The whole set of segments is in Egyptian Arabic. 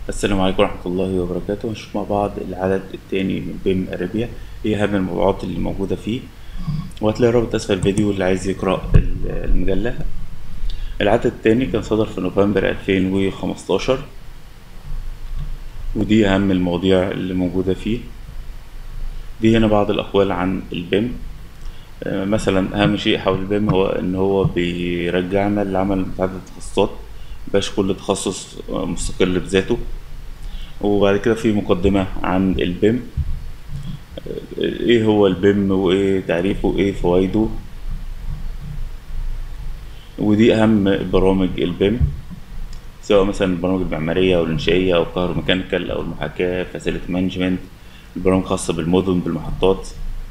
السلام عليكم ورحمة الله وبركاته هنشوف مع بعض العدد التاني من بيم أرابيا ايه أهم الموضوعات اللي موجودة فيه وهتلاقي رابط أسفل الفيديو اللي عايز يقرأ ال- المجلة العدد التاني كان صدر في نوفمبر ألفين وخمستاشر ودي أهم المواضيع اللي موجودة فيه دي هنا بعض الأقوال عن البيم آه، مثلا أهم شيء حول البيم هو إن هو بيرجعنا لعمل متعدد التخصصات مبقاش كل تخصص آه، مستقل بذاته وبعد كده في مقدمة عن البيم آه، ايه هو البيم وايه تعريفه وايه فوائده ودي اهم برامج البيم سواء مثلا البرامج المعمارية او الانشائية او الكهروميكانيكال او المحاكاة فاسيلتي مانجمنت البرامج خاصة بالمدن بالمحطات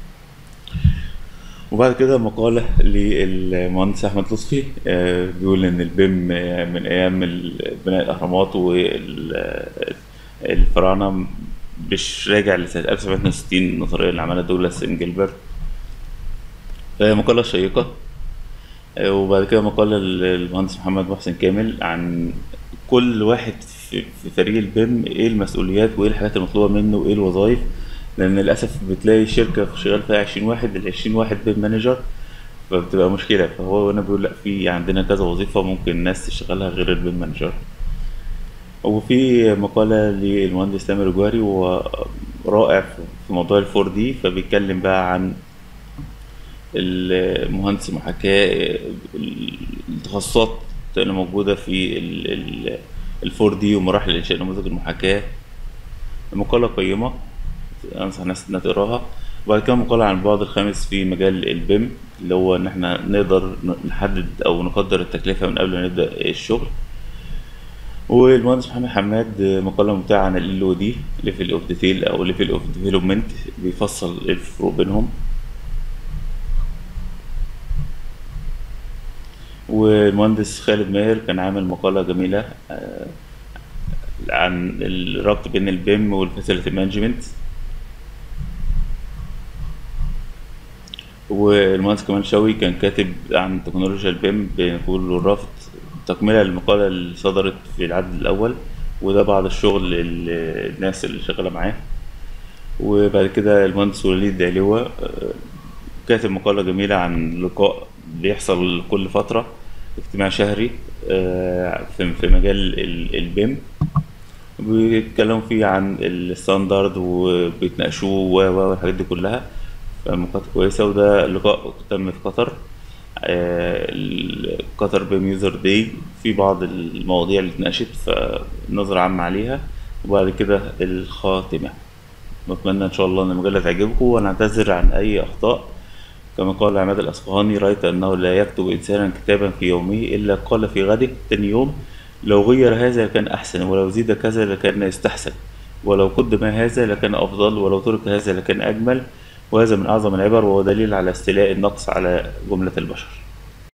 وبعد كده مقالة للمهندس أحمد لطفي آه، بيقول إن البيم آه، من أيام ال- بناء الأهرامات والفراعنة مش راجع لسنة 1762 النظرية اللي عملها دوغلاس إنجلبرت فهي مقالة شيقة آه، وبعد كده مقالة للمهندس محمد محسن كامل عن كل واحد في في فريق البيم ايه المسؤوليات وايه الحاجات المطلوبة منه وايه الوظائف لأن للأسف بتلاقي شركة شغال فيها عشرين واحد العشرين واحد بيم مانجر فبتبقى مشكلة فهو هنا بيقول لأ في عندنا كذا وظيفة ممكن الناس تشتغلها غير البيم مانجر وفي مقالة للمهندس تامر جوهري وهو رائع في موضوع الفور دي فبيتكلم بقى عن المهندس المحاكاة التخصصات اللي موجودة في الفور دي ومراحل إنشاء نموذج المحاكاة مقالة قيمة أنصح الناس إنها تقراها وبعد كده مقالة عن البعد الخامس في مجال البيم اللي هو إن إحنا نقدر نحدد أو نقدر التكلفة من قبل ما نبدأ الشغل والمهندس محمد حماد مقالة ممتعة عن ال او دي ليفل اوف ديتيل او ليفل اوف ديفلوبمنت بيفصل الفروق بينهم والمهندس خالد ماهر كان عامل مقالة جميلة آه، عن الربط بين البيم والفاسيلتي مانجمنت والمهندس كمال شوقي كان كاتب عن تكنولوجيا البيم بنقول الرفض تكملة للمقالة اللي صدرت في العدد الأول وده بعد الشغل ال- الناس اللي شغالة معاه وبعد كده المهندس وليد دعلوة آه، كاتب مقالة جميلة عن لقاء بيحصل كل فترة اجتماع شهري آه، في في مجال ال- البيم بيتكلموا فيه عن الستاندرد وبيتناقشوه و و والحاجات دي كلها فمقالات كويسة وده لقاء تم في قطر آه، ال- قطر بيم يوزر داي في بعض المواضيع اللي اتناقشت فنظرة عامة عليها وبعد كده الخاتمة بتمنى ان شاء الله ان المجلة تعجبكم ونعتذر عن اي اخطاء كما قال عماد الاصفهاني رأيت انه لا يكتب انسانا كتابا في يومه الا قال في غده تاني يوم لو غير هذا لكان احسن ولو زيد كذا لكان يستحسن ولو قدم هذا لكان افضل ولو ترك هذا لكان اجمل وهذا من اعظم العبر وهو دليل على استيلاء النقص على جملة البشر